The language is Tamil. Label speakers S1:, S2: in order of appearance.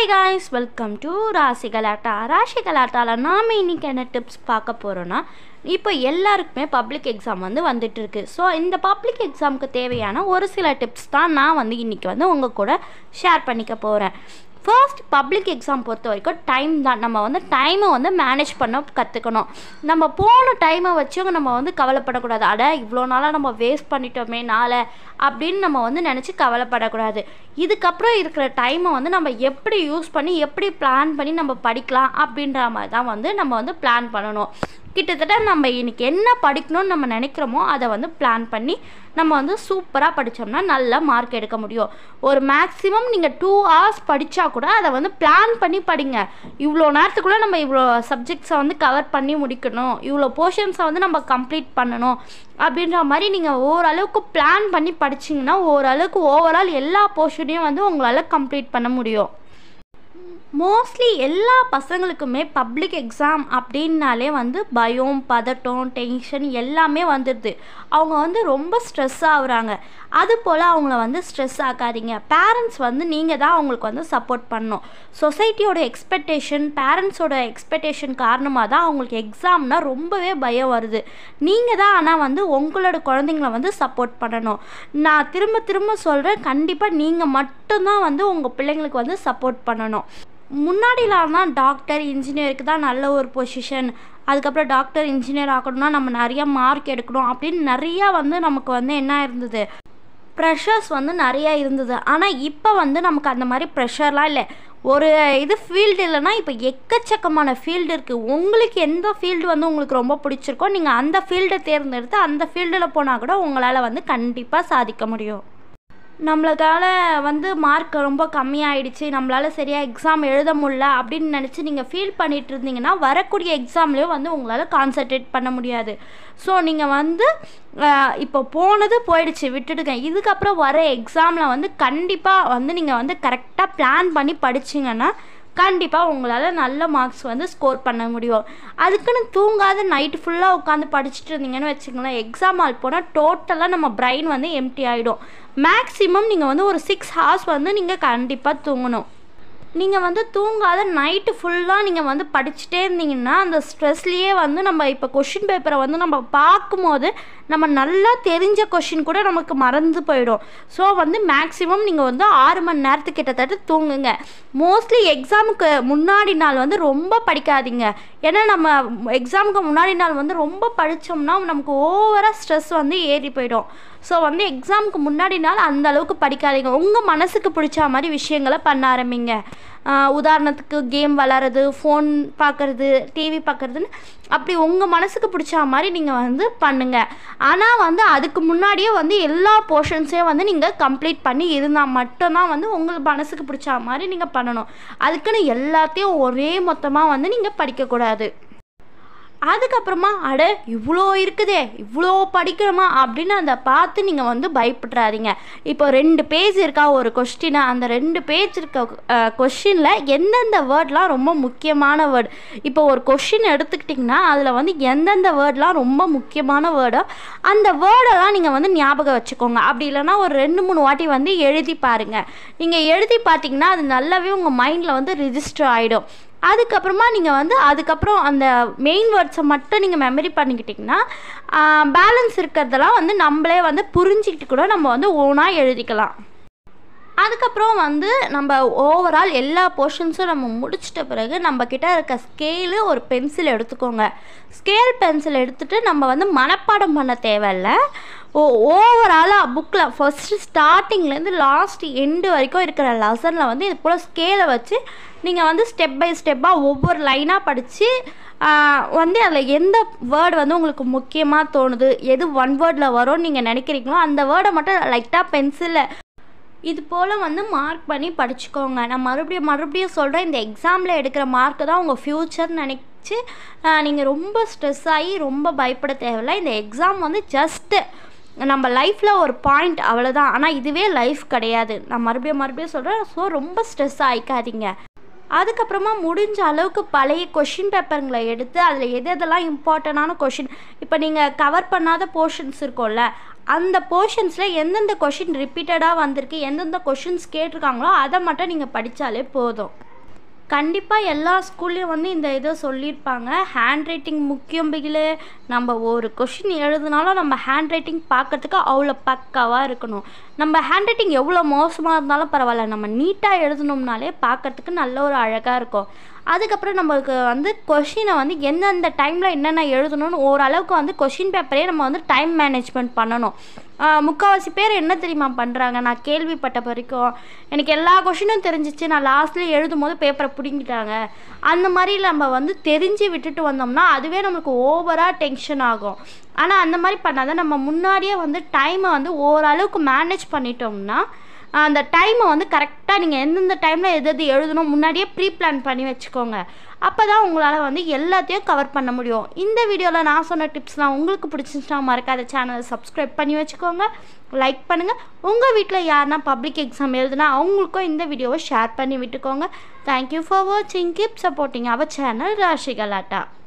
S1: ஹாய் காய்ஸ் வெல்கம் டு ராசி கலாட்டா ராசி கலாட்டாவில் நாம் இன்னைக்கு என்ன டிப்ஸ் பார்க்க போகிறோன்னா இப்போ எல்லாருக்குமே பப்ளிக் எக்ஸாம் வந்து வந்துட்டு இருக்கு ஸோ இந்த பப்ளிக் எக்ஸாமுக்கு தேவையான ஒரு சில டிப்ஸ் தான் நான் வந்து இன்னைக்கு வந்து உங்கள் கூட ஷேர் பண்ணிக்க போகிறேன் ஃபர்ஸ்ட் பப்ளிக் எக்ஸாம் பொறுத்த வரைக்கும் டைம் தான் நம்ம வந்து டைமை வந்து மேனேஜ் பண்ண கற்றுக்கணும் நம்ம போன டைமை வச்சு நம்ம வந்து கவலைப்படக்கூடாது அட இவ்வளோ நாளாக நம்ம வேஸ்ட் பண்ணிட்டோமே நாளை அப்படின்னு நம்ம வந்து நினச்சி கவலைப்படக்கூடாது இதுக்கப்புறம் இருக்கிற டைமை வந்து நம்ம எப்படி யூஸ் பண்ணி எப்படி பிளான் பண்ணி நம்ம படிக்கலாம் அப்படின்ற மாதிரி தான் வந்து நம்ம வந்து பிளான் பண்ணணும் கிட்டத்தட்ட நம்ம இன்னைக்கு என்ன படிக்கணும்னு நம்ம நினைக்கிறோமோ அதை வந்து பிளான் பண்ணி நம்ம வந்து சூப்பராக படித்தோம்னா நல்ல மார்க் எடுக்க முடியும் ஒரு மேக்ஸிமம் நீங்கள் டூ ஹவர்ஸ் படித்தா கூட அதை வந்து பிளான் பண்ணி படிங்க இவ்வளோ நேரத்துக்குள்ளே நம்ம இவ்வளோ சப்ஜெக்ட்ஸை வந்து கவர் பண்ணி முடிக்கணும் இவ்வளோ போர்ஷன்ஸை வந்து நம்ம கம்ப்ளீட் பண்ணணும் அப்படின்ற மாதிரி நீங்கள் ஓரளவுக்கு பிளான் பண்ணி படிச்சிங்கன்னா ஓரளவுக்கு ஓவரால் எல்லா போர்ஷனையும் வந்து உங்களால் கம்ப்ளீட் பண்ண முடியும் மோஸ்ட்லி எல்லா பசங்களுக்குமே பப்ளிக் எக்ஸாம் அப்படின்னாலே வந்து பயம் பதட்டம் டென்ஷன் எல்லாமே வந்துடுது அவங்க வந்து ரொம்ப ஸ்ட்ரெஸ் ஆகுறாங்க அது போல் அவங்கள வந்து ஸ்ட்ரெஸ் ஆக்காதீங்க பேரண்ட்ஸ் வந்து நீங்கள் தான் அவங்களுக்கு வந்து சப்போர்ட் பண்ணணும் சொசைட்டியோட எக்ஸ்பெக்டேஷன் பேரண்ட்ஸோட எக்ஸ்பெக்டேஷன் காரணமாக தான் அவங்களுக்கு எக்ஸாம்னா ரொம்பவே பயம் வருது நீங்கள் தான் ஆனால் வந்து உங்களோட குழந்தைங்கள வந்து சப்போர்ட் பண்ணணும் நான் திரும்ப திரும்ப சொல்கிறேன் கண்டிப்பாக நீங்கள் மட்டும்தான் வந்து உங்கள் பிள்ளைங்களுக்கு வந்து சப்போர்ட் பண்ணணும் முன்னாடிலாம் தான் டாக்டர் இன்ஜினியருக்கு தான் நல்ல ஒரு பொசிஷன் அதுக்கப்புறம் டாக்டர் இன்ஜினியர் ஆகணும்னா நம்ம நிறைய மார்க் எடுக்கணும் அப்படின்னு நிறையா வந்து நமக்கு வந்து என்ன இருந்தது ப்ரெஷர்ஸ் வந்து நிறையா இருந்தது ஆனால் இப்போ வந்து நமக்கு அந்த மாதிரி ப்ரெஷர்லாம் இல்லை ஒரு இது ஃபீல்டு இல்லைன்னா இப்போ எக்கச்சக்கமான ஃபீல்டு இருக்குது உங்களுக்கு எந்த ஃபீல்டு வந்து உங்களுக்கு ரொம்ப பிடிச்சிருக்கோ நீங்கள் அந்த ஃபீல்டை தேர்ந்தெடுத்து அந்த ஃபீல்டில் போனால் கூட உங்களால் வந்து கண்டிப்பாக சாதிக்க முடியும் நம்மளுக்கால வந்து மார்க் ரொம்ப கம்மியாயிடுச்சு நம்மளால் சரியாக எக்ஸாம் எழுத முடியல அப்படின்னு நினச்சி நீங்கள் ஃபீல் பண்ணிட்டு இருந்தீங்கன்னா வரக்கூடிய எக்ஸாம்லேயும் வந்து உங்களால் கான்சன்ட்ரேட் பண்ண முடியாது ஸோ நீங்கள் வந்து இப்போ போனது போயிடுச்சு விட்டுடுங்க இதுக்கப்புறம் வர எக்ஸாமில் வந்து கண்டிப்பாக வந்து நீங்கள் வந்து கரெக்டாக பிளான் பண்ணி படிச்சிங்கன்னா கண்டிப்பாக உங்களால் நல்ல மார்க்ஸ் வந்து ஸ்கோர் பண்ண முடியும் அதுக்குன்னு தூங்காத நைட்டு ஃபுல்லாக உட்காந்து படிச்சுட்டு இருந்தீங்கன்னு வச்சுக்கோங்களேன் எக்ஸாம் ஆல் போனால் டோட்டலாக நம்ம பிரெயின் வந்து எம்டி ஆகிடும் மேக்ஸிமம் நீங்கள் வந்து ஒரு சிக்ஸ் ஹவர்ஸ் வந்து நீங்கள் கண்டிப்பாக தூங்கணும் நீங்கள் வந்து தூங்காத நைட்டு ஃபுல்லாக நீங்கள் வந்து படிச்சுட்டே இருந்தீங்கன்னா அந்த ஸ்ட்ரெஸ்லேயே வந்து நம்ம இப்போ கொஷின் பேப்பரை வந்து நம்ம பார்க்கும்போது நம்ம நல்லா தெரிஞ்ச கொஷின் கூட நமக்கு மறந்து போயிடும் ஸோ வந்து மேக்ஸிமம் நீங்கள் வந்து ஆறு மணி நேரத்துக்கு கிட்டத்தட்ட தூங்குங்க மோஸ்ட்லி எக்ஸாமுக்கு முன்னாடி நாள் வந்து ரொம்ப படிக்காதீங்க ஏன்னா நம்ம எக்ஸாமுக்கு முன்னாடி நாள் வந்து ரொம்ப படித்தோம்னா நமக்கு ஓவராக ஸ்ட்ரெஸ் வந்து ஏறி போயிடும் ஸோ வந்து எக்ஸாமுக்கு முன்னாடி நாள் அந்த அளவுக்கு படிக்காதீங்க உங்கள் மனசுக்கு பிடிச்ச மாதிரி விஷயங்களை பண்ண ஆரம்பிங்க உதாரணத்துக்கு கேம் விளாட்றது ஃபோன் பார்க்குறது டிவி பார்க்குறதுன்னு அப்படி உங்கள் மனசுக்கு பிடிச்ச மாதிரி நீங்கள் வந்து பண்ணுங்கள் ஆனால் வந்து அதுக்கு முன்னாடியே வந்து எல்லா போர்ஷன்ஸையும் வந்து நீங்கள் கம்ப்ளீட் பண்ணி இருந்தால் மட்டும்தான் வந்து உங்கள் மனசுக்கு பிடிச்ச மாதிரி நீங்கள் பண்ணணும் அதுக்குன்னு எல்லாத்தையும் ஒரே மொத்தமாக வந்து நீங்கள் படிக்கக்கூடாது அதுக்கப்புறமா அட இவ்வளோ இருக்குதே இவ்வளோ படிக்கணுமா அப்படின்னு அதை பார்த்து நீங்கள் வந்து பயப்படுறாதீங்க இப்போ ரெண்டு பேஜ் இருக்கா ஒரு கொஸ்டினை அந்த ரெண்டு பேஜ் இருக்க கொஷினில் எந்தெந்த வேர்ட்லாம் ரொம்ப முக்கியமான வேர்டு இப்போ ஒரு கொஷின் எடுத்துக்கிட்டிங்கன்னா அதில் வந்து எந்தெந்த வேர்ட்லாம் ரொம்ப முக்கியமான வேர்டோ அந்த வேர்டெல்லாம் நீங்கள் வந்து ஞாபகம் வச்சுக்கோங்க அப்படி இல்லைன்னா ஒரு ரெண்டு மூணு வாட்டி வந்து எழுதி பாருங்கள் நீங்கள் எழுதி பார்த்தீங்கன்னா அது நல்லாவே உங்கள் மைண்டில் வந்து ரிஜிஸ்டர் ஆகிடும் அதுக்கப்புறமா நீங்கள் வந்து அதுக்கப்புறம் அந்த மெயின் வேர்ட்ஸை மட்டும் நீங்கள் மெமரி பண்ணிக்கிட்டிங்கன்னா பேலன்ஸ் இருக்கிறதெல்லாம் வந்து நம்மளே வந்து புரிஞ்சிக்கிட்டு கூட நம்ம வந்து ஓனாக எழுதிக்கலாம் அதுக்கப்புறம் வந்து நம்ம ஓவரால் எல்லா போர்ஷன்ஸும் நம்ம முடிச்சிட்ட பிறகு நம்ம கிட்ட இருக்க ஸ்கேலு ஒரு பென்சில் எடுத்துக்கோங்க ஸ்கேல் பென்சில் எடுத்துகிட்டு நம்ம வந்து மனப்பாடம் பண்ண தேவையில்ல ஓ ஓவராலாக புக்கில் ஃபஸ்ட்டு ஸ்டார்டிங்லேருந்து லாஸ்ட் எண்டு வரைக்கும் இருக்கிற லெசனில் வந்து இது போல் ஸ்கேலை வச்சு நீங்கள் வந்து ஸ்டெப் பை ஸ்டெப்பாக ஒவ்வொரு லைனாக படித்து வந்து அதில் எந்த வேர்டு வந்து உங்களுக்கு முக்கியமாக தோணுது எது ஒன் வேர்டில் வரும்னு நீங்கள் நினைக்கிறீங்களோ அந்த வேர்டை மட்டும் லைட்டாக பென்சிலில் இது போல் வந்து மார்க் பண்ணி படிச்சுக்கோங்க நான் மறுபடியும் மறுபடியும் சொல்கிறேன் இந்த எக்ஸாமில் எடுக்கிற மார்க்கு தான் உங்கள் ஃப்யூச்சர் நினச்சி நீங்கள் ரொம்ப ஸ்ட்ரெஸ் ஆகி ரொம்ப பயப்பட தேவையில்லை இந்த எக்ஸாம் வந்து ஜஸ்ட்டு நம்ம லைஃப்பில் ஒரு பாயிண்ட் அவ்வளோதான் ஆனால் இதுவே லைஃப் கிடையாது நான் மறுபடியும் மறுபடியும் சொல்கிறேன் ஸோ ரொம்ப ஸ்ட்ரெஸ் ஆகிக்காதீங்க அதுக்கப்புறமா முடிஞ்ச அளவுக்கு பழைய கொஷின் பேப்பருங்களை எடுத்து அதில் எது எதெல்லாம் இம்பார்ட்டண்டான கொஷின் இப்போ நீங்கள் கவர் பண்ணாத போர்ஷன்ஸ் இருக்கும்ல அந்த போர்ஷன்ஸில் எந்தெந்த கொஷின் ரிப்பீட்டடாக வந்திருக்கு எந்தெந்த கொஷின்ஸ் கேட்டிருக்காங்களோ அதை மட்டும் நீங்கள் படித்தாலே போதும் கண்டிப்பாக எல்லா ஸ்கூல்லையும் வந்து இந்த இதை சொல்லியிருப்பாங்க ஹேண்ட் ரைட்டிங் முக்கியம் பிகிலே நம்ம ஒரு கொஷின் எழுதுனாலும் நம்ம ஹேண்ட் ரைட்டிங் பார்க்கறதுக்கு அவ்வளோ பக்காவாக இருக்கணும் நம்ம ஹேண்ட் ரைட்டிங் எவ்வளோ மோசமாக இருந்தாலும் பரவாயில்ல நம்ம நீட்டாக எழுதணும்னாலே பார்க்கறதுக்கு நல்ல ஒரு அழகாக இருக்கும் அதுக்கப்புறம் நம்மளுக்கு வந்து கொஷினை வந்து எந்தெந்த டைமில் என்னென்ன எழுதணும்னு ஓரளவுக்கு வந்து கொஷின் பேப்பரே நம்ம வந்து டைம் மேனேஜ்மெண்ட் பண்ணணும் முக்கால்வாசி பேர் என்ன தெரியுமா பண்ணுறாங்க நான் கேள்விப்பட்ட வரைக்கும் எனக்கு எல்லா கொஷினும் தெரிஞ்சிச்சு நான் லாஸ்ட்லேயே எழுதும் போது பேப்பரை பிடிங்கிட்டாங்க அந்த மாதிரி நம்ம வந்து தெரிஞ்சு விட்டுட்டு வந்தோம்னா அதுவே நம்மளுக்கு ஓவராக டென்ஷன் ஆகும் ஆனால் அந்த மாதிரி பண்ணாத நம்ம முன்னாடியே வந்து டைமை வந்து ஓரளவுக்கு மேனேஜ் பண்ணிட்டோம்னா அந்த டைமை வந்து கரெக்டாக நீங்கள் எந்தெந்த டைமில் எது எது எழுதணும் முன்னாடியே ப்ரீ பிளான் பண்ணி வச்சுக்கோங்க அப்போ தான் உங்களால் வந்து எல்லாத்தையும் கவர் பண்ண முடியும் இந்த வீடியோவில் நான் சொன்ன டிப்ஸ்லாம் உங்களுக்கு பிடிச்சிருந்துச்சுன்னா மறக்காத சேனலை சப்ஸ்கிரைப் பண்ணி வச்சுக்கோங்க லைக் பண்ணுங்கள் உங்கள் வீட்டில் யாருன்னா பப்ளிக் எக்ஸாம் எழுதுனா அவங்களுக்கும் இந்த வீடியோவை ஷேர் பண்ணி விட்டுக்கோங்க தேங்க்யூ ஃபார் வாட்சிங் keep supporting our channel Rashi கலாட்டா